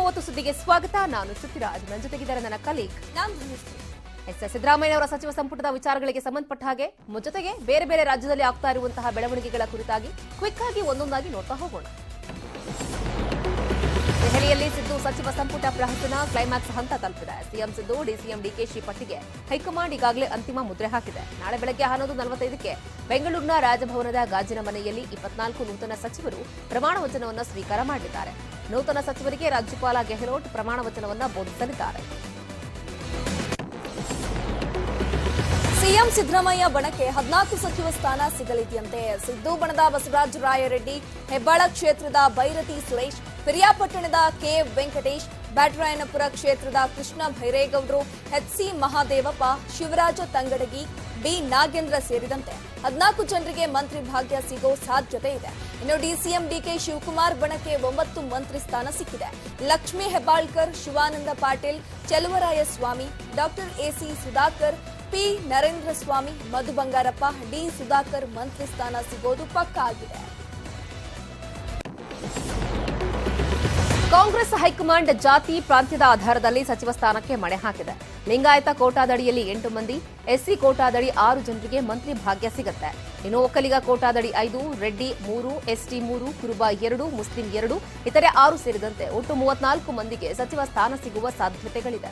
ಮೂವತ್ತು ಸುದ್ದಿಗೆ ಸ್ವಾಗತ ನಾನು ಶ್ರುತಿರಾಜ್ ನನ್ನ ಜೊತೆಗಿದ್ದಾರೆ ನನ್ನ ಕಲೀಗ್ ನಾನ್ ಧನುಶ್ರೀ ಎಸ್ ಎಸ್ ಸಿದ್ದರಾಮಯ್ಯ ಅವರ ಸಚಿವ ಸಂಪುಟದ ವಿಚಾರಗಳಿಗೆ ಸಂಬಂಧಪಟ್ಟ ಹಾಗೆ ಮ- ಜೊತೆಗೆ ಬೇರೆ ಬೇರೆ ರಾಜ್ಯದಲ್ಲಿ ಆಗ್ತಾ ಇರುವಂತಹ ಬೆಳವಣಿಗೆಗಳ ಕುರಿತಾಗಿ ಕ್ವಿಕ್ ಆಗಿ ಒಂದೊಂದಾಗಿ ನೋಡ್ತಾ ಹೋಗೋಣ ದೆಹಲಿಯಲ್ಲಿ ಸಿದ್ದು ಸಚಿವ ಸಂಪುಟ ಪ್ರಹಸನ ಕ್ಲೈಮ್ಯಾಕ್ಸ್ ಹಂತ ತಲುಪಿದೆ ಸಿಎಂ ಸಿದ್ದು ಡಿಸಿಎಂ ಡಿಕೆಶಿ ಪಟ್ಟಿಗೆ ಹೈಕಮಾಂಡ್ ಈಗಾಗಲೇ ಅಂತಿಮ ಮುದ್ರೆ ಹಾಕಿದೆ ನಾಳೆ ಬೆಳಗ್ಗೆ ಹನ್ನೊಂದು ನಲವತ್ತೈದಕ್ಕೆ ಬೆಂಗಳೂರಿನ ರಾಜಭವನದ ಗಾಜಿನ ಮನೆಯಲ್ಲಿ ಇಪ್ಪತ್ನಾಲ್ಕು ನೂತನ ಸಚಿವರು ಪ್ರಮಾಣ ವಚನವನ್ನು ಸ್ವೀಕಾರ ಮಾಡಲಿದ್ದಾರೆ ನೂತನ ಸಚಿವರಿಗೆ ರಾಜ್ಯಪಾಲ ಗೆಹ್ಲೋಟ್ ಪ್ರಮಾಣ ವಚನವನ್ನು ಬೋಧಿಸಲಿದ್ದಾರೆ ಸಿಎಂ ಸಿದ್ದರಾಮಯ್ಯ ಬಣಕ್ಕೆ ಹದಿನಾಲ್ಕು ಸಚಿವ ಸ್ಥಾನ ಸಿಗಲಿದೆಯಂತೆ ಸಿದ್ದು ಬಣದ ಬಸವರಾಜ ರಾಯರೆಡ್ಡಿ ಹೆಬ್ಬಾಳ ಕ್ಷೇತ್ರದ ಬೈರತಿ ಸುರೇಶ್ ಪಿರಿಯಾಪಟ್ಟಣದ ಕೆ ವೆಂಕಟೇಶ್ ಬ್ಯಾಟರಾಯನಪುರ ಕ್ಷೇತ್ರದ ಕೃಷ್ಣ ಭೈರೇಗೌಡರು ಎಚ್ಸಿ ಮಹಾದೇವಪ್ಪ ಶಿವರಾಜ ತಂಗಡಗಿ ಬಿ ನಾಗೇಂದ್ರ ಸೇರಿದಂತೆ ಹದಿನಾಲ್ಕು ಜನರಿಗೆ ಮಂತ್ರಿ ಭಾಗ್ಯ ಸಿಗೋ ಸಾಧ್ಯತೆ ಇದೆ ಇನ್ನು ಡಿಸಿಎಂ ಡಿಕೆ ಶಿವಕುಮಾರ್ ಬಣಕ್ಕೆ ಒಂಬತ್ತು ಮಂತ್ರಿ ಸ್ಥಾನ ಸಿಕ್ಕಿದೆ Lakshmi Hebbalkar Shivananda Patil Cheluvaraya Swamy doctor AC Sudhakar P Narendra Swamy Madhu Bangarappa D Sudhakar ಮಂತ್ರಿ ಸ್ಥಾನ ಸಿಗೋದು ಪಕ್ಕಾ ಆಗಿದೆ ಕಾಂಗ್ರೆಸ್ ಹೈಕಮಾಂಡ್ ಜಾತಿ ಪ್ರಾಂತ್ಯದ ಆಧಾರದಲ್ಲಿ ಸಚಿವ ಸ್ಥಾನಕ್ಕೆ ಮಣೆ ಹಾಕಿದೆ ಲಿಂಗಾಯತ ಕೋಟಾದಡಿಯಲ್ಲಿ ಎಂಟು ಮಂದಿ ಎಸ್ಸಿ ಕೋಟಾದಡಿ ಆರು ಜನರಿಗೆ ಮಂತ್ರಿ ಭಾಗ್ಯ ಸಿಗುತ್ತೆ ಇನ್ನು ಒಕ್ಕಲಿಗ ಕೋಟಾದಡಿ ಐದು ರೆಡ್ಡಿ ಮೂರು ಎಸ್ಟಿ ಮೂರು ಕುರುಬ ಎರಡು ಮುಸ್ಲಿಂ ಎರಡು ಇತರೆ ಆರು ಸೇರಿದಂತೆ ಒಟ್ಟು ಮೂವತ್ನಾಲ್ಕು ಮಂದಿಗೆ ಸಚಿವ ಸ್ಥಾನ ಸಿಗುವ ಸಾಧ್ಯತೆಗಳಿದೆ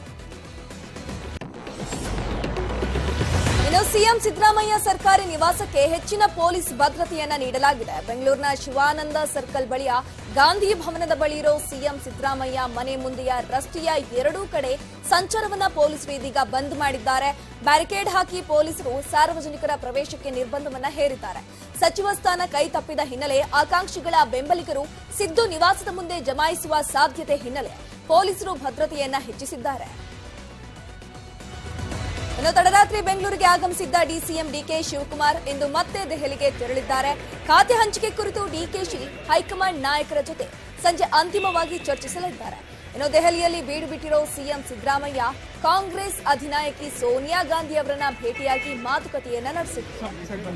ಇನ್ನು ಸಿಎಂ ಸಿದ್ದರಾಮಯ್ಯ ಸರ್ಕಾರಿ ನಿವಾಸಕ್ಕೆ ಹೆಚ್ಚಿನ ಪೊಲೀಸ್ ಭದ್ರತೆಯನ್ನ ನೀಡಲಾಗಿದೆ ಬೆಂಗಳೂರಿನ ಶಿವಾನಂದ ಸರ್ಕಲ್ ಬಳಿಯ ಗಾಂಧಿ ಭವನದ ಬಳಿ ಇರೋ ಸಿಎಂ ಸಿದ್ದರಾಮಯ್ಯ ಮನೆ ಮುಂದೆಯ ರಸ್ತೆಯ ಎರಡೂ ಕಡೆ ಸಂಚಾರವನ್ನ ಪೊಲೀಸರು ಇದೀಗ ಬಂದ್ ಮಾಡಿದ್ದಾರೆ ಬ್ಯಾರಿಕೇಡ್ ಹಾಕಿ ಪೊಲೀಸರು ಸಾರ್ವಜನಿಕರ ಪ್ರವೇಶಕ್ಕೆ ನಿರ್ಬಂಧವನ್ನ ಹೇರಿದ್ದಾರೆ ಸಚಿವ ಸ್ಥಾನ ಕೈ ತಪ್ಪಿದ ಹಿನ್ನೆಲೆ ಆಕಾಂಕ್ಷಿಗಳ ಬೆಂಬಲಿಗರು ಸಿದ್ದು ನಿವಾಸದ ಮುಂದೆ ಜಮಾಯಿಸುವ ಸಾಧ್ಯತೆ ಹಿನ್ನೆಲೆ ಪೊಲೀಸರು ಭದ್ರತೆಯನ್ನ ಹೆಚ್ಚಿಸಿದ್ದಾರೆ ಇನ್ನು ತಡರಾತ್ರಿ ಬೆಂಗಳೂರಿಗೆ ಆಗಮಿಸಿದ್ದ ಡಿಸಿಎಂ ಡಿಕೆ ಶಿವಕುಮಾರ್ ಇಂದು ಮತ್ತೆ ದೆಹಲಿಗೆ ತೆರಳಿದ್ದಾರೆ ಖಾತೆ ಹಂಚಿಕೆ ಕುರಿತು ಡಿಕೆಶಿ ಹೈಕಮಾಂಡ್ ನಾಯಕರ ಜೊತೆ ಸಂಜೆ ಅಂತಿಮವಾಗಿ ಚರ್ಚಿಸಲಿದ್ದಾರೆ ಇನ್ನು ದೆಹಲಿಯಲ್ಲಿ ಬೀಡು ಬಿಟ್ಟಿರೋ ಸಿಎಂ ಸಿದ್ದರಾಮಯ್ಯ ಕಾಂಗ್ರೆಸ್ ಅಧಿನಾಯಕಿ ಸೋನಿಯಾ ಗಾಂಧಿ ಅವರನ್ನ ಭೇಟಿಯಾಗಿ ಮಾತುಕತೆಯನ್ನ ನಡೆಸಿದ್ರು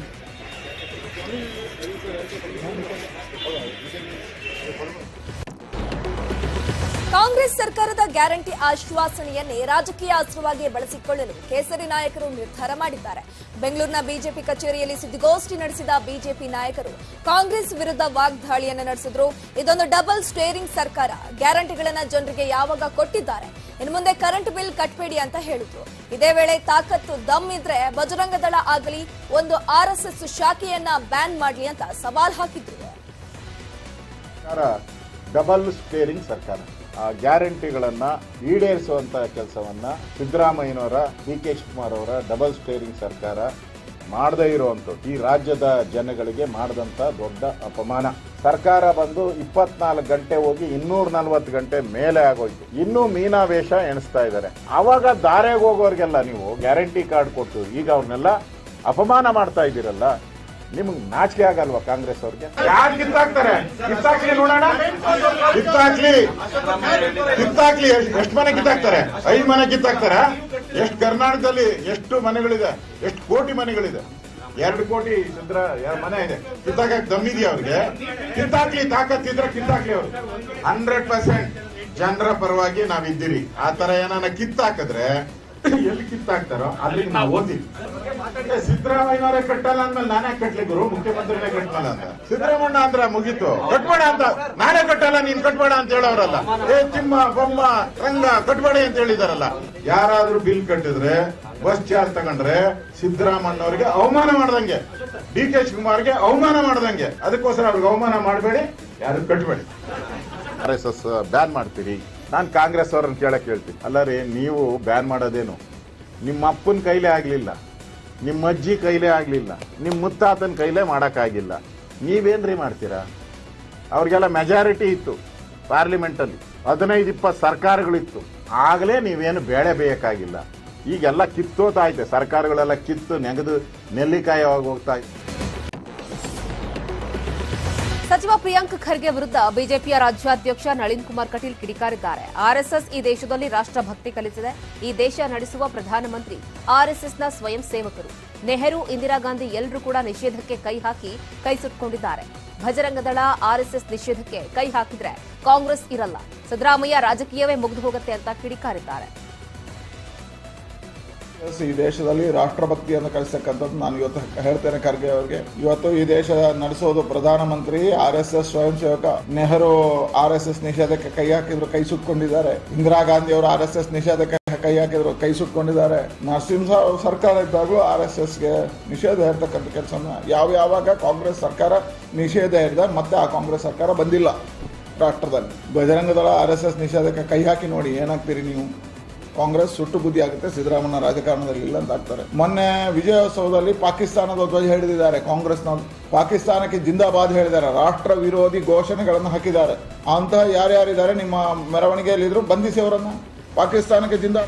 ಕಾಂಗ್ರೆಸ್ ಸರ್ಕಾರದ ಗ್ಯಾರಂಟಿ ಆಶ್ವಾಸನೆಯನ್ನೇ ರಾಜಕೀಯ ಅಸ್ತ್ರವಾಗಿ ಬಳಸಿಕೊಳ್ಳಲು ಕೇಸರಿ ನಾಯಕರು ನಿರ್ಧಾರ ಮಾಡಿದ್ದಾರೆ ಬೆಂಗಳೂರಿನ ಬಿಜೆಪಿ ಕಚೇರಿಯಲ್ಲಿ ಸುದ್ದಿಗೋಷ್ಠಿ ನಡೆಸಿದ ಬಿಜೆಪಿ ನಾಯಕರು ಕಾಂಗ್ರೆಸ್ ವಿರುದ್ಧ ವಾಗ್ದಾಳಿಯನ್ನು ನಡೆಸಿದ್ರು ಇದೊಂದು ಡಬಲ್ ಸ್ಟೇರಿಂಗ್ ಸರ್ಕಾರ ಗ್ಯಾರಂಟಿಗಳನ್ನ ಜನರಿಗೆ ಯಾವಾಗ ಕೊಟ್ಟಿದ್ದಾರೆ ಇನ್ನು ಮುಂದೆ ಕರೆಂಟ್ ಬಿಲ್ ಕಟ್ಬೇಡಿ ಅಂತ ಹೇಳಿದ್ರು ಇದೇ ವೇಳೆ ತಾಕತ್ತು ದಮ್ ಇದ್ರೆ ಬಜರಂಗ ದಳ ಆಗಲಿ ಒಂದು ಆರ್ಎಸ್ಎಸ್ ಶಾಖೆಯನ್ನ ಬ್ಯಾನ್ ಮಾಡ್ಲಿ ಅಂತ ಸವಾಲ್ ಹಾಕಿದ್ರು ಸರ್ಕಾರ ಡಬಲ್ ಸ್ಟೇರಿಂಗ್ ಸರ್ಕಾರ ಆ ಗ್ಯಾರಂಟಿಗಳನ್ನ ಈಡೇರಿಸುವಂತ ಕೆಲಸವನ್ನ ಸಿದ್ದರಾಮಯ್ಯನವರ ಡಿ ಕೆ ಶಿವಕುಮಾರ್ ಅವರ ಡಬಲ್ ಸ್ಟೇರಿಂಗ್ ಸರ್ಕಾರ ಮಾಡದೇ ಇರುವಂಥದ್ದು ಈ ರಾಜ್ಯದ ಜನಗಳಿಗೆ ಮಾಡಿದಂತ ದೊಡ್ಡ ಅಪಮಾನ ಸರ್ಕಾರ ಬಂದು ಇಪ್ಪತ್ನಾಲ್ಕು ಗಂಟೆ ಹೋಗಿ ಇನ್ನೂರ ನಲ್ವತ್ತು ಗಂಟೆ ಮೇಲೆ ಆಗೋಯ್ತು ಇನ್ನೂ ಮೀನಾವೇಶ ಎಣಿಸ್ತಾ ಇದ್ದಾರೆ ಅವಾಗ ದಾರೆಗೆ ಹೋಗೋರಿಗೆಲ್ಲ ನೀವು ಗ್ಯಾರಂಟಿ ಕಾರ್ಡ್ ಕೊಟ್ಟು ಈಗ ಅವ್ರನ್ನೆಲ್ಲ ಅಪಮಾನ ಮಾಡ್ತಾ ಇದ್ದೀರಲ್ಲ ನಿಮ್ಗೆ ನಾಚಿಕೆ ಆಗಲ್ವಾ ಕಾಂಗ್ರೆಸ್ ಅವ್ರಿಗೆ ಯಾರು ಕಿತ್ತಾಕ್ತಾರೆ ಕಿತ್ತಾಕ್ಲಿ ನೋಡೋಣ ಕಿತ್ತಾಕ್ಲಿ ಕಿತ್ತಾಕ್ಲಿ ಎಷ್ಟು ಮನೆ ಕಿತ್ತಾಕ್ತಾರೆ ಐದು ಮನೆ ಕಿತ್ತಾಕ್ತಾರ ಎಷ್ಟು ಕರ್ನಾಟಕದಲ್ಲಿ ಎಷ್ಟು ಮನೆಗಳಿದೆ ಎಷ್ಟು ಕೋಟಿ ಮನೆಗಳಿದೆ ಎರಡು ಕೋಟಿ ಸಿದ್ರ ಎರಡು ಮನೆ ಇದೆ ಕಿತ್ತಾಕಕ್ ದಮ್ಮಿದ್ಯಾ ಅವ್ರಿಗೆ ಕಿತ್ತಾಕ್ಲಿ ತಾಕತ್ತಿದ್ರೆ ಕಿತ್ತಾಕ್ಲಿ ಅವ್ರು ಹಂಡ್ರೆಡ್ ಪರ್ಸೆಂಟ್ ಜನರ ಪರವಾಗಿ ನಾವಿದ್ದೀರಿ ಆ ತರ ಏನಾನ ಕಿತ್ತಾಕಿದ್ರೆ ಎಲ್ಲಿ ಕಿತ್ತಾಕ್ತಾರೋ ಅಲ್ಲಿಗೆ ನಾವು ಓದಿವಿ ಸಿದ್ದರಾಮಯ್ಯನವರೇ ಕಟ್ಟಲ್ಲ ಅಂದ್ಮೇಲೆ ನಾನೇ ಕಟ್ಲಿ ಗುರು ಮುಖ್ಯಮಂತ್ರಿನೇ ಕಟ್ಮಲ್ಲ ಅಂತ ಸಿದ್ದರಾಮಣ್ಣ ಅಂದ್ರ ಮುಗೀತು ಕಟ್ಬೇಡ ಅಂತ ನಾನೇ ಕಟ್ಟಲ್ಲ ನೀನ್ ಕಟ್ಬೇಡ ಅಂತ ಹೇಳೋರಲ್ಲ ಏ ತಿಮ್ಮ ಬೊಮ್ಮ ರಂಗ ಕಟ್ಬೇಡಿ ಅಂತ ಹೇಳಿದಾರಲ್ಲ ಯಾರಾದ್ರೂ ಬಿಲ್ ಕಟ್ಟಿದ್ರೆ ಬಸ್ ಚಾರ್ಜ್ ತಗೊಂಡ್ರೆ ಸಿದ್ದರಾಮಣ್ಣವ್ರಿಗೆ ಅವಮಾನ ಮಾಡ್ದಂಗೆ ಡಿ ಕೆ ಶಿವಕುಮಾರ್ಗೆ ಅವಮಾನ ಮಾಡ್ದಂಗೆ ಅದಕ್ಕೋಸ್ಕರ ಅವ್ರಿಗೆ ಅವಮಾನ ಮಾಡಬೇಡಿ ಯಾರು ಕಟ್ಬೇಡಿ ಆರ್ ಎಸ್ ಎಸ್ ಬ್ಯಾನ್ ಮಾಡ್ತೀರಿ ನಾನು ಕಾಂಗ್ರೆಸ್ ಅವ್ರನ್ನ ಕೇಳಕ್ ಹೇಳ್ತೀನಿ ಅಲ್ಲ ರೀ ನೀವು ಬ್ಯಾನ್ ಮಾಡೋದೇನು ನಿಮ್ಮ ಅಪ್ಪನ ಕೈಲೇ ಆಗ್ಲಿಲ್ಲ ನಿಮ್ಮ ಅಜ್ಜಿ ಕೈಲೇ ಆಗ್ಲಿಲ್ಲ ನಿಮ್ಮ ಮುತ್ತಾತನ ಕೈಲೇ ಮಾಡೋಕ್ಕಾಗಿಲ್ಲ ನೀವೇನ್ರಿ ಮಾಡ್ತೀರಾ ಅವ್ರಿಗೆಲ್ಲ ಮೆಜಾರಿಟಿ ಇತ್ತು ಪಾರ್ಲಿಮೆಂಟಲ್ಲಿ ಹದಿನೈದು ಇಪ್ಪತ್ತು ಸರ್ಕಾರಗಳಿತ್ತು ಆಗಲೇ ನೀವೇನು ಬೇಳೆ ಬೇಯಕ್ಕಾಗಿಲ್ಲ ಈಗೆಲ್ಲ ಕಿತ್ತೋತಾ ಐತೆ ಸರ್ಕಾರಗಳೆಲ್ಲ ಕಿತ್ತು ನೆಗೆದು ನೆಲ್ಲಿಕಾಯಿ ಹೋಗ್ತಾ ಇದೆ ಸಚಿವ ಪ್ರಿಯಾಂಕ್ ಖರ್ಗೆ ವಿರುದ್ಧ ಬಿಜೆಪಿಯ ರಾಜ್ಯಾಧ್ಯಕ್ಷ ನಳಿನ್ ಕುಮಾರ್ ಕಟೀಲ್ ಕಿಡಿಕಾರಿದ್ದಾರೆ ಆರ್ಎಸ್ಎಸ್ ಈ ದೇಶದಲ್ಲಿ ರಾಷ್ಟ್ರಭಕ್ತಿ ಕಲಿಸಿದೆ ಈ ದೇಶ ನಡೆಸುವ ಪ್ರಧಾನಮಂತ್ರಿ ಆರ್ಎಸ್ಎಸ್ನ ಸ್ವಯಂ ಸೇವಕರು ನೆಹರು ಇಂದಿರಾ ಗಾಂಧಿ ಎಲ್ಲರೂ ಕೂಡ ನಿಷೇಧಕ್ಕೆ ಕೈ ಹಾಕಿ ಕೈ ಸುಟ್ಕೊಂಡಿದ್ದಾರೆ ಭಜರಂಗದಳ ಆರ್ಎಸ್ಎಸ್ ನಿಷೇಧಕ್ಕೆ ಕೈ ಹಾಕಿದ್ರೆ ಕಾಂಗ್ರೆಸ್ ಇರಲ್ಲ ಸಿದ್ದರಾಮಯ್ಯ ರಾಜಕೀಯವೇ ಮುಗಿದು ಹೋಗುತ್ತೆ ಅಂತ ಕಿಡಿಕಾರಿದ್ದಾರೆ ಎಸ್, ಈ ದೇಶದಲ್ಲಿ ರಾಷ್ಟ್ರಭಕ್ತಿಯನ್ನು ಕಲಿಸ್ತಕ್ಕಂಥದ್ದು ನಾನು ಇವತ್ತು ಹೇಳ್ತೇನೆ ಖರ್ಗೆ ಅವರಿಗೆ ಇವತ್ತು ಈ ದೇಶ ನಡೆಸೋದು ಪ್ರಧಾನಮಂತ್ರಿ ಆರ್ ಎಸ್ ಎಸ್ ಸ್ವಯಂ ಸೇವಕ ನೆಹರು ಆರ್ ಎಸ್ ಎಸ್ ನಿಷೇಧಕ್ಕೆ ಕೈ ಹಾಕಿದ್ರು ಕೈ ಸುಟ್ಕೊಂಡಿದ್ದಾರೆ ಇಂದಿರಾ ಗಾಂಧಿ ಅವರು ಆರ್ ಎಸ್ ಎಸ್ ನಿಷೇಧಕ್ಕೆ ಕೈ ಹಾಕಿದ್ರು ಕೈ ಸುಟ್ಕೊಂಡಿದ್ದಾರೆ ನರಸಿಂಹ ರಾವ್ ಸರ್ಕಾರ ಇದ್ದಾಗಲೂ ಆರ್ ಎಸ್ ಎಸ್ಗೆ ನಿಷೇಧ ಇರ್ತಕ್ಕಂಥ ಕೆಲಸನ ಯಾವ ಯಾವಾಗ ಕಾಂಗ್ರೆಸ್ ಸರ್ಕಾರ ನಿಷೇಧ ಇರಿದ ಮತ್ತೆ ಆ ಕಾಂಗ್ರೆಸ್ ಸರ್ಕಾರ ಬಂದಿಲ್ಲ ರಾಷ್ಟ್ರದಲ್ಲಿ ಬಜರಂಗದಳ ಆರ್ ಎಸ್ ಎಸ್ ನಿಷೇಧಕ್ಕೆ ಕೈ ಹಾಕಿ ನೋಡಿ ಏನಾಗ್ತೀರಿ ನೀವು ಕಾಂಗ್ರೆಸ್ ಸುಟ್ಟು ಬುದ್ಧಿ ಆಗುತ್ತೆ ಸಿದ್ದರಾಮಯ್ಯ ರಾಜಕಾರಣದಲ್ಲಿ ಇಲ್ಲ ಅಂತ ಆಗ್ತಾರೆ ಮೊನ್ನೆ ವಿಜಯೋತ್ಸವದಲ್ಲಿ ಪಾಕಿಸ್ತಾನದ ಧ್ವಜ ಹಿಡಿದಿದ್ದಾರೆ ಕಾಂಗ್ರೆಸ್ನವರು ಪಾಕಿಸ್ತಾನಕ್ಕೆ ಜಿಂದಾಬಾದ್ ಹೇಳಿದ್ದಾರೆ ರಾಷ್ಟ್ರ ವಿರೋಧಿ ಘೋಷಣೆಗಳನ್ನು ಹಾಕಿದ್ದಾರೆ ಅಂತಹ ಯಾರ್ಯಾರಿದ್ದಾರೆ ನಿಮ್ಮ ಮೆರವಣಿಗೆಯಲ್ಲಿದ್ರು ಬಂಧಿಸಿ ಅವರನ್ನು ಪಾಕಿಸ್ತಾನಕ್ಕೆ ಜಿಂದಾ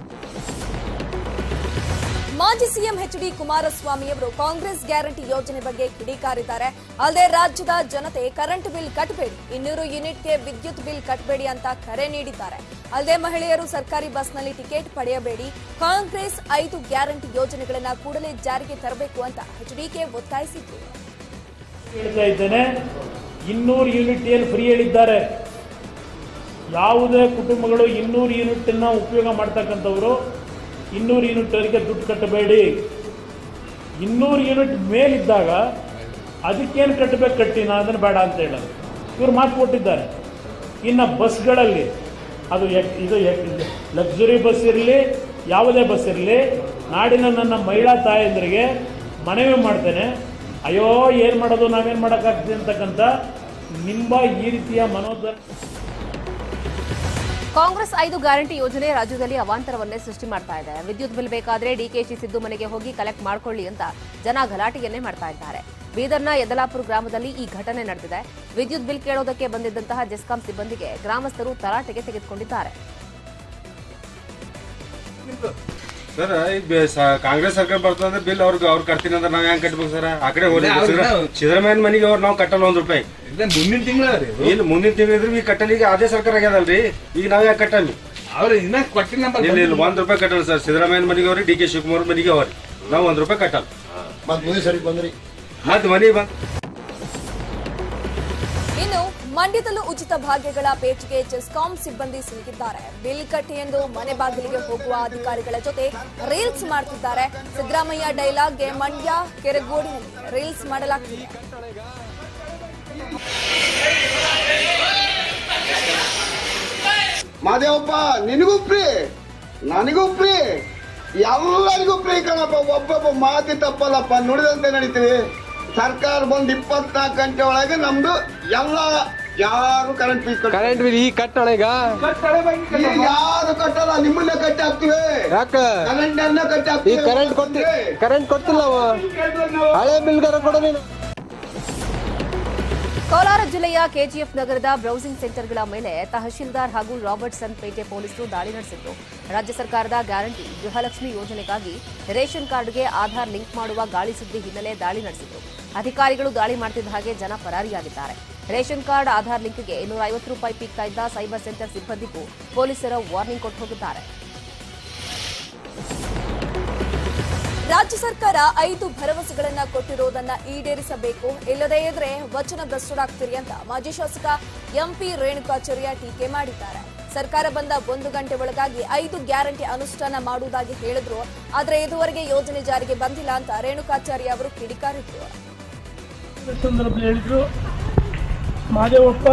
ಮಾಜಿ ಸಿಎಂ ಎಚ್ ಡಿ ಕುಮಾರಸ್ವಾಮಿ ಅವರು ಕಾಂಗ್ರೆಸ್ ಗ್ಯಾರಂಟಿ ಯೋಜನೆ ಬಗ್ಗೆ ಕಿಡಿಕಾರಿದ್ದಾರೆ ಅಲ್ಲದೆ ರಾಜ್ಯದ ಜನತೆ ಕರೆಂಟ್ ಬಿಲ್ ಕಟ್ಟಬೇಡಿ ಇನ್ನೂರು ಯೂನಿಟ್ಗೆ ವಿದ್ಯುತ್ ಬಿಲ್ ಕಟ್ಟಬೇಡಿ ಅಂತ ಕರೆ ನೀಡಿದ್ದಾರೆ ಅಲ್ಲದೆ ಮಹಿಳೆಯರು ಸರ್ಕಾರಿ ಬಸ್ನಲ್ಲಿ ಟಿಕೆಟ್ ಪಡೆಯಬೇಡಿ ಕಾಂಗ್ರೆಸ್ ಐದು ಗ್ಯಾರಂಟಿ ಯೋಜನೆಗಳನ್ನ ಕೂಡಲೇ ಜಾರಿಗೆ ತರಬೇಕು ಅಂತ ಎಚ್ಡಿಕೆ ಒತ್ತಾಯಿಸಿದ್ರು ಹೇಳ್ತಾ ಇದ್ದೇನೆ ಇನ್ನೂರು ಯೂನಿಟ್ ಏನು ಫ್ರೀ ಹೇಳಿದ್ದಾರೆ ಯಾವುದೇ ಕುಟುಂಬಗಳು ಇನ್ನೂರು ಯೂನಿಟನ್ನು ಉಪಯೋಗ ಮಾಡ್ತಕ್ಕಂಥವರು ಇನ್ನೂರು ಯೂನಿಟ್ವರೆಗೆ ದುಡ್ಡು ಕಟ್ಟಬೇಡಿ ಇನ್ನೂರು ಯೂನಿಟ್ ಮೇಲಿದ್ದಾಗ ಅದಕ್ಕೇನು ಕಟ್ಟಬೇಕು ಕಟ್ಟಿ ನಾನು ಅದನ್ನು ಬೇಡ ಅಂತ ಹೇಳೋದು ಇವ್ರು ಮಾತು ಕೊಟ್ಟಿದ್ದಾರೆ ಇನ್ನು ಬಸ್ಗಳಲ್ಲಿ ಅದು ಎಕ್- ಇದು ಲಕ್ಸುರಿ ಬಸ್ ಇರಲಿ ಯಾವುದೇ ಬಸ್ ಇರಲಿ ನಾಡಿನ ನನ್ನ ಮಹಿಳಾ ತಾಯಂದರಿಗೆ ಮನವಿ ಮಾಡ್ತೇನೆ ಅಯ್ಯೋ ಏನು ಮಾಡೋದು ನಾವೇನು ಮಾಡೋಕ್ಕಾಗ್ತದೆ ಅಂತಕ್ಕಂಥ ನಿಮ್ಮ ಈ ರೀತಿಯ ಮನೋಧರ್ಮ ಕಾಂಗ್ರೆಸ್ ಐದು ಗ್ಯಾರಂಟಿ ಯೋಜನೆ ರಾಜ್ಯದಲ್ಲಿ ಅವಾಂತರವನ್ನೇ ಸೃಷ್ಟಿ ಮಾಡ್ತಾ ಇದೆ ವಿದ್ಯುತ್ ಬಿಲ್ ಬೇಕಾದ್ರೆ ಡಿಕೆಶಿ ಸಿದ್ದು ಮನೆಗೆ ಹೋಗಿ ಕಲೆಕ್ಟ್ ಮಾಡ್ಕೊಳ್ಳಿ ಅಂತ ಜನ ಗಲಾಟೆಯನ್ನೇ ಮಾಡ್ತಾ ಇದ್ದಾರೆ ಬೀದರ್ನ ಯದಲಾಪುರ ಗ್ರಾಮದಲ್ಲಿ ಈ ಘಟನೆ ನಡೆದಿದೆ ವಿದ್ಯುತ್ ಬಿಲ್ ಕೇಳೋದಕ್ಕೆ ಬಂದಿದ್ದಂತಹ ಜೆಸ್ಕಾಂ ಸಿಬ್ಬಂದಿಗೆ ಗ್ರಾಮಸ್ಥರು ತರಾಟೆಗೆ ತೆಗೆದುಕೊಂಡಿದ್ದಾರೆ ಸರ್ ಈಗ ಬೆ- ಸ- ಕಾಂಗ್ರೆಸ್ ಸರ್ಕಾರ ಬರ್ತದಂದ್ರೆ ಬಿಲ್ ಅವ್ರಿಗೆ ಅವ್ರು ಕಟ್ತೀನಿ ಅಂದ್ರೆ ನಾವ್ ಹೆಂಗ್ ಕಟ್ಬೇಕು ಸರ್ ಆ ಕಡೆ ಹೋಗಿ ಸಿದ್ದರಾಮಯ್ಯನ ಮನೆಗೆ ಅವ್ರು ನಾವು ಕಟ್ಟಲ್ಲ ಒಂದ್ ರೂಪಾಯಿ ಮುಂದಿನ ತಿಂಗಳ ರೀ ಇಲ್ಲ ಮುಂದಿನ ತಿಂಗಳು ಇದ್ರೆ ಈಗ ಕಟ್ಟಲ್ಲ ಈಗ ಅದೇ ಸರ್ಕಾರ ಆಗ್ಯದಲ್ರಿ ಈಗ ನಾವ್ ಯಾಕೆ ಕಟ್ಟಲ್ಲ ಅವ್ರ ಇನ್ನ ಕೊಟ್ಟಿನ ನಂಬರ್ ಇಲ್ಲ ಇಲ್ಲ ಒಂದ್ ರೂಪಾಯಿ ಕಟ್ಟಲ್ಲ ಸರ್ ಸಿದ್ದರಾಮಯ್ಯನ ಮನೆಗೆ ಅವ್ರಿ ಡಿ ಕೆ ಶಿವಕುಮಾರ್ ಮನೆಗೆ ಅವ್ರಿ ನಾವು ಒಂದ್ ರೂಪಾಯಿ ಕಟ್ಟಲ್ಲ ಮತ್ ಮನೆಗೆ ಬಂದ್ ಇನ್ನು ಮಂಡ್ಯದಲ್ಲೂ ಉಚಿತ ಭಾಗ್ಯಗಳ ಪೇಚಿಗೆ ಚೆಸ್ಕಾಂ ಸಿಬ್ಬಂದಿ ಸಿಲುಕಿದ್ದಾರೆ ಬಿಲ್ ಕಟ್ಟಿ ಎಂದು ಮನೆ ಬಾಗಿಲಿಗೆ ಹೋಗುವ ಅಧಿಕಾರಿಗಳ ಜೊತೆ ರೀಲ್ಸ್ ಮಾಡ್ತಿದ್ದಾರೆ ಸಿದ್ದರಾಮಯ್ಯ ಡೈಲಾಗ್ಗೆ ಮಂಡ್ಯ ಕೆರೆಗೋಡಿನಲ್ಲಿ ರೀಲ್ಸ್ ಮಾಡಲಾಗ್ತಿದೆ ಮಾದೇವಪ್ಪ ನಿನಗೂ ಫ್ರೀ ನನಗೂ ಫ್ರೀ ಎಲ್ಲರಿಗೂ ಫ್ರೀ ಕಣಪ್ಪ ಒಬ್ಬೊಬ್ಬ ಮಾತಿ ತಪ್ಪಲ್ಲಪ್ಪ ನುಡಿದಂತೆ ನಡೀತೀವಿ ಸರ್ಕಾರ ಬಂದ್ ಇಪ್ಪತ್ನಾಲ್ಕು ಗಂಟೆ ಒಳಗೆ ನಮ್ದು ಎಲ್ಲ ಯಾರು ಕರೆಂಟ್ ಫೀಸ್ ಕರೆಂಟ್ ಬಿಲ್ ಈಗ ಕಟ್ಟಣ ಈಗ ಯಾರು ಕಟ್ಟಲ್ಲ ನಿಮ್ಮನ್ನ ಕಟ್ಟಿ ಹಾಕ್ತಿವಿ ಯಾಕ ಕರೆಂಟ್ ಕಟ್ಟಿ ಈ ಹಾಕ್ತಿವಿ ಕರೆಂಟ್ ಕೊಟ್ಟಿ ಕರೆಂಟ್ ಕೊಟ್ಟಿಲ್ಲ ಅವ ಹಳೆ ಬಿಲ್ ಗರ ಕೊಡ ನೀನು ಕೋಲಾರ ಜಿಲ್ಲೆಯ ಕೆಜಿಎಫ್ ನಗರದ ಬ್ರೌಸಿಂಗ್ ಸೆಂಟರ್ಗಳ ಮೇಲೆ ತಹಶೀಲ್ದಾರ್ ಹಾಗೂ ರಾಬರ್ಟ್ಸನ್ ಪೇಟೆ ಪೊಲೀಸರು ದಾಳಿ ನಡೆಸಿದ್ರು ರಾಜ್ಯ ಸರ್ಕಾರದ ಗ್ಯಾರಂಟಿ ಗೃಹಲಕ್ಷ್ಮಿ ಯೋಜನೆಗಾಗಿ ರೇಷನ್ ಕಾರ್ಡ್ಗೆ ಆಧಾರ್ ಲಿಂಕ್ ಮಾಡುವ ಗಾಳಿ ಸುದ್ದಿ ಹಿನ್ನೆಲೆ ದಾಳಿ ನಡೆಸಿದ್ರು ಅಧಿಕಾರಿಗಳು ದಾಳಿ ಮಾಡ್ತಿದ್ದ ಹಾಗೆ ಜನ ಪರಾರಿಯಾಗಿದ್ದಾರೆ ರೇಷನ್ ಕಾರ್ಡ್ ಆಧಾರ್ ಲಿಂಕ್ಗೆ ಇನ್ನೂರ ಐವತ್ತು ರೂಪಾಯಿ ಪೀಕ್ತಾ ಇದ್ದ ಸೈಬರ್ ಸೆಂಟರ್ ಸಿಬ್ಬಂದಿಗೂ ಪೊಲೀಸರು ವಾರ್ನಿಂಗ್ ಕೊಟ್ಟು ಹೋಗಿದ್ದಾರೆ ರಾಜ್ಯ ಸರ್ಕಾರ ಐದು ಭರವಸೆಗಳನ್ನ ಕೊಟ್ಟಿರೋದನ್ನ ಈಡೇರಿಸಬೇಕು ಇಲ್ಲದೇ ಇದ್ರೆ ವಚನ ಭ್ರಷ್ಟರಾಗ್ತೀರಿ ಅಂತ ಮಾಜಿ ಶಾಸಕ ಎಂಪಿ ರೇಣುಕಾಚಾರ್ಯ ಟೀಕೆ ಮಾಡಿದ್ದಾರೆ ಸರ್ಕಾರ ಬಂದ ಒಂದು ಗಂಟೆ ಒಳಗಾಗಿ ಐದು ಗ್ಯಾರಂಟಿ ಅನುಷ್ಠಾನ ಮಾಡುವುದಾಗಿ ಹೇಳಿದ್ರು ಆದ್ರೆ ಇದುವರೆಗೆ ಯೋಜನೆ ಜಾರಿಗೆ ಬಂದಿಲ್ಲ ಅಂತ ರೇಣುಕಾಚಾರ್ಯ ಅವರು ಕಿಡಿಕಾರಿದ್ರು ಸಂದರ್ಭದಲ್ಲಿ ಹೇಳಿದ್ರು ಮಾದೇವಪ್ಪ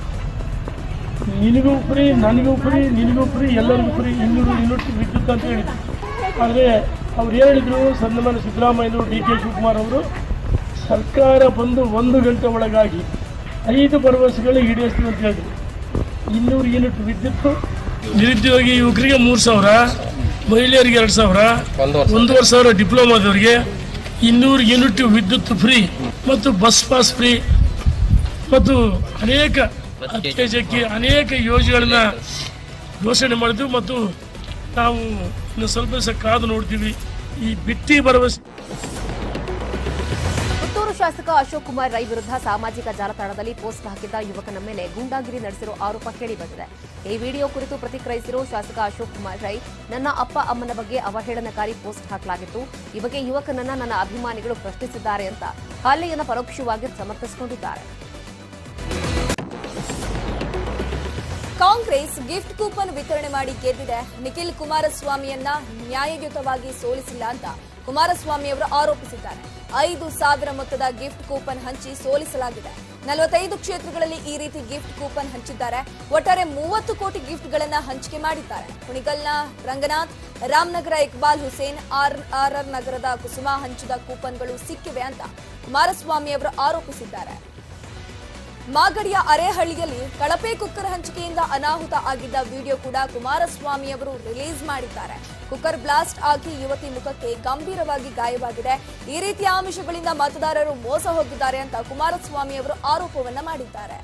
ನಿನಗೂ ಫ್ರೀ ನನಗೂ ಫ್ರೀ ನಿನಗೂ ಫ್ರೀ ಎಲ್ಲರಿಗೂ ಫ್ರೀ ಇನ್ನೂರು ಯೂನಿಟ್ ವಿದ್ಯುತ್ ಅಂತ ಹೇಳಿದ್ರು ಆದರೆ ಅವ್ರು ಹೇಳಿದ್ರು ಸನ್ಮಾನ್ಯ ಸಿದ್ದರಾಮಯ್ಯನವರು ಡಿ ಕೆ ಶಿವಕುಮಾರ್ ಅವರು ಸರ್ಕಾರ ಬಂದು ಒಂದು ಗಂಟೆ ಒಳಗಾಗಿ ಐದು ಭರವಸೆಗಳು ಈಡೇರಿಸ್ತೀವಿ ಅಂತ ಹೇಳಿದ್ರು ಇನ್ನೂರು ಯೂನಿಟ್ ವಿದ್ಯುತ್ ನಿರುದ್ಯೋಗಿ ಯುವಕರಿಗೆ ಮೂರು ಸಾವಿರ ಮಹಿಳೆಯರಿಗೆ ಎರಡು ಸಾವಿರ ಒಂದೂವರೆ ಸಾವಿರ ಡಿಪ್ಲೊಮಾದವರಿಗೆ ಇನ್ನೂರು ಯೂನಿಟ್ ವಿದ್ಯುತ್ ಫ್ರೀ ಮತ್ತು ಬಸ್ ಪಾಸ್ ಫ್ರೀ ಮತ್ತು ಅನೇಕ ಅತ್ಯಾಚಕ್ಕೆ ಅನೇಕ ಯೋಜನೆಗಳನ್ನ ಘೋಷಣೆ ಮಾಡಿದ್ವಿ ಮತ್ತು ನಾವು ಇನ್ನು ಸ್ವಲ್ಪ ದಿವಸ ಕಾದು ನೋಡ್ತೀವಿ ಈ ಬಿಟ್ಟಿ ಭರವಸೆ ಪುತ್ತೂರು ಬೆಂಗಳೂರು ಶಾಸಕ ಅಶೋಕ್ ಕುಮಾರ್ ರೈ ವಿರುದ್ಧ ಸಾಮಾಜಿಕ ಜಾಲತಾಣದಲ್ಲಿ ಪೋಸ್ಟ್ ಹಾಕಿದ್ದ ಯುವಕನ ಮೇಲೆ ಗೂಂಡಾಗಿರಿ ನಡೆಸಿರೋ ಆರೋಪ ಕೇಳಿಬಂದಿದೆ ಈ ವಿಡಿಯೋ ಕುರಿತು ಪ್ರತಿಕ್ರಿಯಿಸಿರೋ ಶಾಸಕ ಅಶೋಕ್ ಕುಮಾರ್ ರೈ ನನ್ನ ಅಪ್ಪ ಅಮ್ಮನ ಬಗ್ಗೆ ಅವಹೇಳನಕಾರಿ ಪೋಸ್ಟ್ ಹಾಕಲಾಗಿತ್ತು ಈ ಬಗ್ಗೆ ಯುವಕನನ್ನ ನನ್ನ ಅಭಿಮಾನಿಗಳು ಪ್ರಶ್ನಿಸಿದ್ದಾರೆ ಅಂತ ಹಲ್ಲೆಯನ್ನು ಪರೋಕ್ಷವಾಗಿ ಸಮರ್ಥಿಸಿಕೊಂಡಿದ್ದಾರೆ ಕಾಂಗ್ರೆಸ್ ಗಿಫ್ಟ್ ಕೂಪನ್ ವಿತರಣೆ ಮಾಡಿ ಗೆದ್ದಿದೆ ನಿಖಿಲ್ ಕುಮಾರಸ್ವಾಮಿಯನ್ನ ನ್ಯಾಯಯುತವಾಗಿ ಸೋಲಿಸಿಲ್ಲ ಅಂತ ಕುಮಾರಸ್ವಾಮಿ ಅವರು ಆರೋಪಿಸಿದ್ದಾರೆ ಐದು ಸಾವಿರ ಮೊತ್ತದ ಗಿಫ್ಟ್ ಕೂಪನ್ ಹಂಚಿ ಸೋಲಿಸಲಾಗಿದೆ ನಲವತ್ತೈದು ಕ್ಷೇತ್ರಗಳಲ್ಲಿ ಈ ರೀತಿ ಗಿಫ್ಟ್ ಕೂಪನ್ ಹಂಚಿದ್ದಾರೆ ಒಟ್ಟಾರೆ ಮೂವತ್ತು ಕೋಟಿ ಗಿಫ್ಟ್ಗಳನ್ನ ಹಂಚಿಕೆ ಮಾಡಿದ್ದಾರೆ ಕುಣಿಗಲ್ನ Ranganath Ramanagara Iqbal Hussain R R R ನಗರದ ಕುಸುಮಾ ಹಂಚಿದ ಕೂಪನ್ಗಳು ಸಿಕ್ಕಿವೆ ಅಂತ ಕುಮಾರಸ್ವಾಮಿ ಅವರು ಆರೋಪಿಸಿದ್ದಾರೆ ಮಾಗಡಿಯ ಅರೇಹಳ್ಳಿಯಲ್ಲಿ ಕಳಪೆ ಕುಕ್ಕರ್ ಹಂಚಿಕೆಯಿಂದ ಅನಾಹುತ ಆಗಿದ್ದ ವಿಡಿಯೋ ಕೂಡ ಕುಮಾರಸ್ವಾಮಿ ಅವರು ರಿಲೀಸ್ ಮಾಡಿದ್ದಾರೆ ಕುಕ್ಕರ್ ಬ್ಲಾಸ್ಟ್ ಆಗಿ ಯುವತಿ ಮುಖಕ್ಕೆ ಗಂಭೀರವಾಗಿ ಗಾಯವಾಗಿದೆ ಈ ರೀತಿಯ ಆಮಿಷಗಳಿಂದ ಮತದಾರರು ಮೋಸ ಹೋಗಿದ್ದಾರೆ ಅಂತ ಕುಮಾರಸ್ವಾಮಿ ಅವರು ಆರೋಪವನ್ನ ಮಾಡಿದ್ದಾರೆ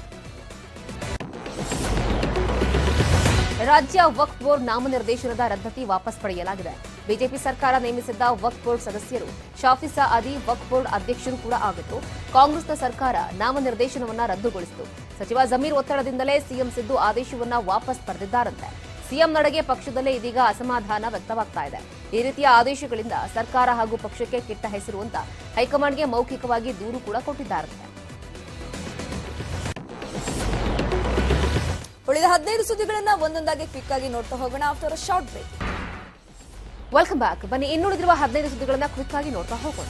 ರಾಜ್ಯ ವಕ್ಫ್ ಬೋರ್ಡ್ ನಾಮನಿರ್ದೇಶನದ ರದ್ದತಿ ವಾಪಸ್ ಪಡೆಯಲಾಗಿದೆ ಬಿಜೆಪಿ ಸರ್ಕಾರ ನೇಮಿಸಿದ್ದ ವಕ್ಫ್ ಬೋರ್ಡ್ ಸದಸ್ಯರು ಶಾಫಿಸಾ ಅದಿ ವಕ್ಫ್ ಬೋರ್ಡ್ ಅಧ್ಯಕ್ಷರು ಕೂಡ ಆಗಿತ್ತು ಕಾಂಗ್ರೆಸ್ನ ಸರ್ಕಾರ ನಾಮನಿರ್ದೇಶನವನ್ನ ರದ್ದುಗೊಳಿಸಿತು ಸಚಿವ ಜಮೀರ್ ಒತ್ತಡದಿಂದಲೇ ಸಿಎಂ ಸಿದ್ದು ಆದೇಶವನ್ನ ವಾಪಸ್ ಪಡೆದಿದ್ದಾರಂತೆ ಸಿಎಂ ನಡೆಗೆ ಪಕ್ಷದಲ್ಲೇ ಇದೀಗ ಅಸಮಾಧಾನ ವ್ಯಕ್ತವಾಗ್ತಾ ಇದೆ ಈ ರೀತಿಯ ಆದೇಶಗಳಿಂದ ಸರ್ಕಾರ ಹಾಗೂ ಪಕ್ಷಕ್ಕೆ ಕೆಟ್ಟ ಹೆಸರು ಅಂತ ಹೈಕಮಾಂಡ್ಗೆ ಮೌಖಿಕವಾಗಿ ದೂರು ಕೂಡ ಕೊಟ್ಟಿದ್ದಾರಂತೆ ಉಳಿದ ಹದಿನೈದು ಸುದ್ದಿಗಳನ್ನ ಒಂದೊಂದಾಗಿ ಕ್ವಿಕ್ ಆಗಿ ನೋಡ್ತಾ ಹೋಗೋಣ after short break welcome back ಬನ್ನಿ ಇನ್ನುಳಿದಿರುವ ಹದಿನೈದು ಸುದ್ದಿಗಳನ್ನ ಕ್ವಿಕ್ ಆಗಿ ನೋಡ್ತಾ ಹೋಗೋಣ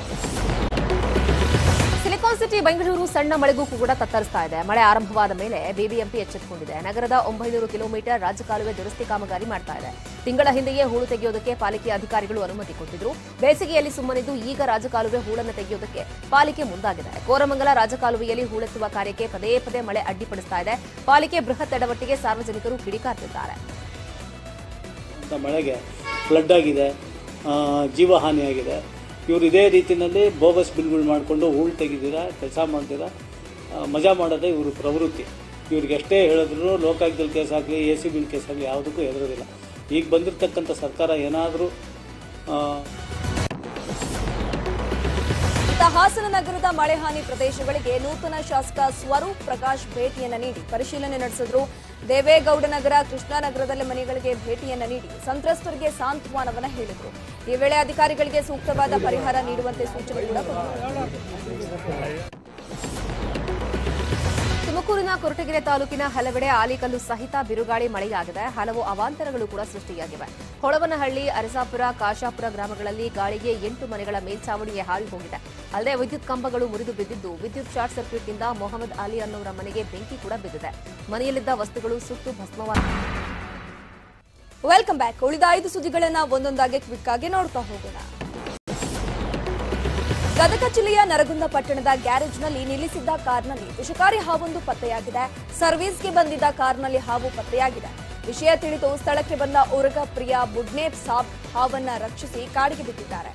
ಸಿಲಿಕಾನ್ ಸಿಟಿ ಬೆಂಗಳೂರು ಸಣ್ಣ ಮಳೆಗೂ ಕೂಡ ತತ್ತರಿಸ್ತಾ ಇದೆ ಮಳೆ ಆರಂಭವಾದ ಮೇಲೆ ಬಿಬಿಎಂಪಿ ಎಚ್ಚೆತ್ತುಕೊಂಡಿದೆ ನಗರದ ಒಂಬೈನೂರು ಕಿಲೋಮೀಟರ್ ರಾಜಕಾಲುವೆ ದುರಸ್ತಿ ಕಾಮಗಾರಿ ಮಾಡ್ತಾ ಇದೆ ತಿಂಗಳ ಹಿಂದೆಯೇ ಹೂಳು ತೆಗೆಯೋದಕ್ಕೆ ಪಾಲಿಕೆ ಅಧಿಕಾರಿಗಳು ಅನುಮತಿ ಕೊಟ್ಟಿದ್ರು ಬೇಸಿಗೆಯಲ್ಲಿ ಸುಮ್ಮನಿದ್ದು ಈಗ ರಾಜಕಾಲುವೆ ಹೂಳನ್ನು ತೆಗೆಯೋದಕ್ಕೆ ಪಾಲಿಕೆ ಮುಂದಾಗಿದೆ ಕೋರಮಂಗಲ ರಾಜಕಾಲುವೆಯಲ್ಲಿ ಹೂಳೆತ್ತುವ ಕಾರ್ಯಕ್ಕೆ ಪದೇ ಪದೇ ಮಳೆ ಅಡ್ಡಿಪಡಿಸ್ತಾ ಇದೆ ಪಾಲಿಕೆ ಬೃಹತ್ ಎಡವಟ್ಟಿಗೆ ಸಾರ್ವಜನಿಕರು ಕಿಡಿಕಾರ್ತಿದ್ದಾರೆ ಅಂತ ಮಳೆಗೆ ಫ್ಲಡ್ ಆಗಿದೆ ಆ, ಜೀವಹಾನಿಯಾಗಿದೆ ಇವರು ಇದೇ ರೀತಿಯಲ್ಲಿ ಬೋಗಸ್ ಬಿಲ್ಗಳು ಮಾಡಿಕೊಂಡು ಹೂಳು ತೆಗಿದ್ದೀರಾ ಕೆಲಸ ಮಾಡ್ತೀರಾ ಆ, ಮಜಾ ಮಾಡೋದೇ ಇವರು ಪ್ರವೃತ್ತಿ ಇವ್ರಿಗೆ ಎಷ್ಟೇ ಹೇಳಿದ್ರು ಲೋಕಾಯುಕ್ತದಲ್ಲಿ ಕೇಸ್ ಆಗಲಿ ಎ ಸಿ ಬಿಲ್ ಕೇಸ್ ಆಗಲಿ ಯಾವುದಕ್ಕೂ ಹೆದರೋದಿಲ್ಲ ಈಗ ಬಂದಿರತಕ್ಕಂಥ ಸರ್ಕಾರ ಏನಾದರೂ ಇತ್ತ ಹಾಸನ ನಗರದ ಮಳೆ ಹಾನಿ ಪ್ರದೇಶಗಳಿಗೆ ನೂತನ ಶಾಸಕ ಸ್ವರೂಪ್ ಪ್ರಕಾಶ್ ಭೇಟಿಯನ್ನ ನೀಡಿ ಪರಿಶೀಲನೆ ನಡೆಸಿದ್ರು ದೇವೇಗೌಡ ನಗರ ಕೃಷ್ಣಾನಗರದಲ್ಲಿ ಮನೆಗಳಿಗೆ ಭೇಟಿಯನ್ನ ನೀಡಿ ಸಂತ್ರಸ್ತರಿಗೆ ಸಾಂತ್ವನವನ್ನ ಹೇಳಿದ್ರು ಈ ವೇಳೆ ಅಧಿಕಾರಿಗಳಿಗೆ ಸೂಕ್ತವಾದ ಪರಿಹಾರ ನೀಡುವಂತೆ ಸೂಚನೆ ಕೂಡ ಕೊಟ್ಟರು ತುಮಕೂರಿನ ಕೊರಟಗೆರೆ ತಾಲೂಕಿನ ಹಲವೆಡೆ ಆಲಿಕಲ್ಲು ಸಹಿತ ಬಿರುಗಾಳಿ ಮಳೆಯಾಗಿದೆ ಹಲವು ಅವಾಂತರಗಳು ಕೂಡ ಸೃಷ್ಟಿಯಾಗಿವೆ ಹೊಳವನಹಳ್ಳಿ ಅರಸಾಪುರ ಕಾಶಾಪುರ ಗ್ರಾಮಗಳಲ್ಲಿ ಗಾಳಿಗೆ ಎಂಟು ಮನೆಗಳ ಮೇಲ್ಛಾವಣಿಗೆ ಹಾರಿ ಹೋಗಿದೆ ಅಲ್ಲದೆ ವಿದ್ಯುತ್ ಕಂಬಗಳು ಮುರಿದು ಬಿದ್ದಿದ್ದು ವಿದ್ಯುತ್ ಶಾರ್ಟ್ ಸರ್ಕ್ಯೂಟ್ನಿಂದ ಮೊಹಮ್ಮದ್ ಅಲಿ ಅನ್ನೋರ ಮನೆಗೆ ಬೆಂಕಿ ಕೂಡ ಬಿದ್ದಿದೆ ಮನೆಯಲ್ಲಿದ್ದ ವಸ್ತುಗಳು ಸುಟ್ಟು ಭಸ್ಮವಾಗಿದೆ ವೆಲ್ಕಮ್ ಬ್ಯಾಕ್ ಉಳಿದ ಐದು ಸುದ್ದಿಗಳನ್ನ ಒಂದೊಂದಾಗಿ ಕ್ವಿಕ್ ಆಗಿ ನೋಡ್ತಾ ಹೋಗೋಣ ಗದಗ ಜಿಲ್ಲೆಯ ನರಗುಂದ ಪಟ್ಟಣದ ಗ್ಯಾರೇಜ್ನಲ್ಲಿ ನಿಲ್ಲಿಸಿದ್ದ ಕಾರ್ನಲ್ಲಿ ವಿಷಕಾರಿ ಹಾವೊಂದು ಪತ್ತೆಯಾಗಿದೆ ಸರ್ವಿಸ್ಗೆ ಬಂದಿದ್ದ ಕಾರ್ನಲ್ಲಿ ಹಾವು ಪತ್ತೆಯಾಗಿದೆ ವಿಷಯ ತಿಳಿದು ಸ್ಥಳಕ್ಕೆ ಬಂದ ಉರಗ ಪ್ರಿಯ ಬುಡ್ನೇಬ್ ಸಾಬ್ ಹಾವನ್ನ ರಕ್ಷಿಸಿ ಕಾಡಿಗೆ ಬಿಟ್ಟಿದ್ದಾರೆ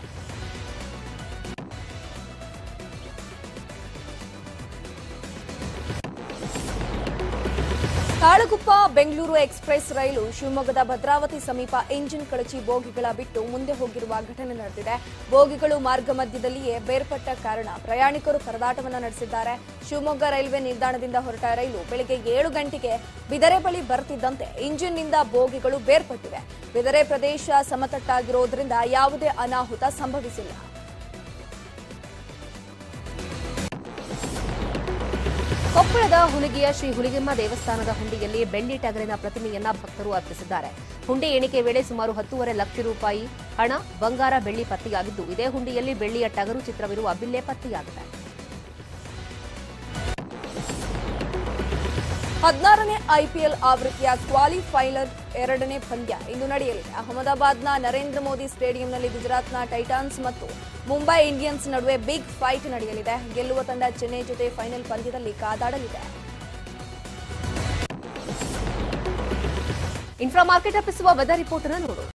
ತಾಳಗುಪ್ಪ ಬೆಂಗಳೂರು ಎಕ್ಸ್ಪ್ರೆಸ್ ರೈಲು ಶಿವಮೊಗ್ಗದ ಭದ್ರಾವತಿ ಸಮೀಪ ಎಂಜಿನ್ ಕಳಚಿ ಬೋಗಿಗಳ ಬಿಟ್ಟು ಮುಂದೆ ಹೋಗಿರುವ ಘಟನೆ ನಡೆದಿದೆ ಬೋಗಿಗಳು ಮಾರ್ಗ ಮಧ್ಯದಲ್ಲಿಯೇ ಬೇರ್ಪಟ್ಟ ಕಾರಣ ಪ್ರಯಾಣಿಕರು ಪರದಾಟವನ್ನು ನಡೆಸಿದ್ದಾರೆ ಶಿವಮೊಗ್ಗ ರೈಲ್ವೆ ನಿಲ್ದಾಣದಿಂದ ಹೊರಟ ರೈಲು ಬೆಳಗ್ಗೆ ಏಳು ಗಂಟೆಗೆ ಬಿದರೆ ಬಳಿ ಬರ್ತಿದ್ದಂತೆ ಇಂಜಿನ್ನಿಂದ ಬೋಗಿಗಳು ಬೇರ್ಪಟ್ಟಿವೆ ಬಿದರೆ ಪ್ರದೇಶ ಸಮತಟ್ಟಾಗಿರೋದ್ರಿಂದ ಯಾವುದೇ ಅನಾಹುತ ಸಂಭವಿಸಿಲ್ಲ ಕೊಪ್ಪಳದ ಹುಲಿಗೆಯ ಶ್ರೀ ಹುಲಿಗೆಮ್ಮ ದೇವಸ್ಥಾನದ ಹುಂಡಿಯಲ್ಲಿ ಬೆಳ್ಳಿ ಟಗರಿನ ಪ್ರತಿಮೆಯನ್ನ ಭಕ್ತರು ಅರ್ಪಿಸಿದ್ದಾರೆ ಹುಂಡಿ ಎಣಿಕೆ ವೇಳೆ ಸುಮಾರು ಹತ್ತೂವರೆ ಲಕ್ಷ ರೂಪಾಯಿ ಹಣ ಬಂಗಾರ ಬೆಳ್ಳಿ ಪತ್ತೆಯಾಗಿದ್ದು ಇದೇ ಹುಂಡಿಯಲ್ಲಿ ಬೆಳ್ಳಿಯ ಟಗರು ಚಿತ್ರವಿರುವ ಬಿಲ್ಲೆ ಪತ್ತೆಯಾಗಿದೆ ಹದಿನಾರನೇ ಐಪಿಎಲ್ ಆವೃತ್ತಿಯ ಕ್ವಾಲಿಫೈಲರ್ ಎರಡನೇ ಪಂದ್ಯ ಇಂದು ನಡೆಯಲಿದೆ ಅಹಮದಾಬಾದ್ನ ನರೇಂದ್ರ ಮೋದಿ ಸ್ಟೇಡಿಯಂನಲ್ಲಿ ಗುಜರಾತ್ನ ಟೈಟಾನ್ಸ್ ಮತ್ತು ಮುಂಬೈ ಇಂಡಿಯನ್ಸ್ ನಡುವೆ ಬಿಗ್ ಫೈಟ್ ನಡೆಯಲಿದೆ ಗೆಲ್ಲುವ ತಂಡ ಚೆನ್ನೈ ಜೊತೆ ಫೈನಲ್ ಪಂದ್ಯದಲ್ಲಿ ಕಾದಾಡಲಿದೆ ಇನ್ಫ್ರಾ ಮಾರ್ಕೆಟ್ ಅರ್ಪಿಸುವ ವೆದರ್ ರಿಪೋರ್ಟ್ ಅನ್ನು ನೋಡೋಣ